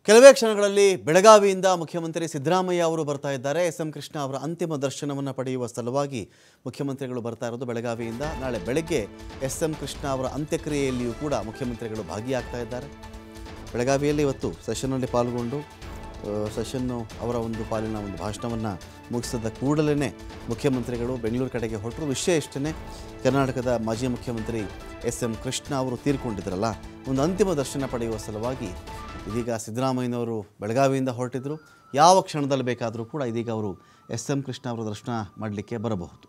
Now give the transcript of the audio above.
ಕೆಲವೇ ಕ್ಷಣಗಳಲ್ಲಿ ಬೆಳಗಾವಿಯಿಂದ ಮುಖ್ಯಮಂತ್ರಿ ಸಿದ್ದರಾಮಯ್ಯ ಅವರು ಬರ್ತಾ ಇದ್ದಾರೆ ಎಸ್ ಎಂ ಕೃಷ್ಣ ಅವರ ಅಂತಿಮ ದರ್ಶನವನ್ನು ಪಡೆಯುವ ಸಲುವಾಗಿ ಮುಖ್ಯಮಂತ್ರಿಗಳು ಬರ್ತಾ ಇರೋದು ಬೆಳಗಾವಿಯಿಂದ ನಾಳೆ ಬೆಳಗ್ಗೆ ಎಸ್ ಎಂ ಕೃಷ್ಣ ಅವರ ಅಂತ್ಯಕ್ರಿಯೆಯಲ್ಲಿಯೂ ಕೂಡ ಮುಖ್ಯಮಂತ್ರಿಗಳು ಭಾಗಿಯಾಗ್ತಾ ಇದ್ದಾರೆ ಬೆಳಗಾವಿಯಲ್ಲಿ ಇವತ್ತು ಸೆಷನ್ನಲ್ಲಿ ಪಾಲ್ಗೊಂಡು ಆ, ಸೆಷನ್ನು ಅವರ ಒಂದು ಪಾಲಿನ ಒಂದು ಭಾಷಣವನ್ನು ಮುಗಿಸಿದ ಕೂಡಲೇ ಮುಖ್ಯಮಂತ್ರಿಗಳು ಬೆಂಗಳೂರು ಕಡೆಗೆ ಹೊರಟರು ವಿಷಯ ಇಷ್ಟೇ ಕರ್ನಾಟಕದ ಮಾಜಿ ಮುಖ್ಯಮಂತ್ರಿ ಎಸ್ ಎಂ ಕೃಷ್ಣ ಅವರು ತೀರ್ಕೊಂಡಿದ್ರಲ್ಲ ಒಂದು ಅಂತಿಮ ದರ್ಶನ ಪಡೆಯುವ ಸಲುವಾಗಿ ಇದೀಗ ಸಿದ್ದರಾಮಯ್ಯನವರು ಬೆಳಗಾವಿಯಿಂದ ಹೊರಟಿದ್ರು ಯಾವ ಕ್ಷಣದಲ್ಲಿ ಬೇಕಾದರೂ ಕೂಡ ಇದೀಗ ಅವರು ಎಸ್ ಎಂ ಕೃಷ್ಣ ಅವರ ದರ್ಶನ ಮಾಡಲಿಕ್ಕೆ ಬರಬಹುದು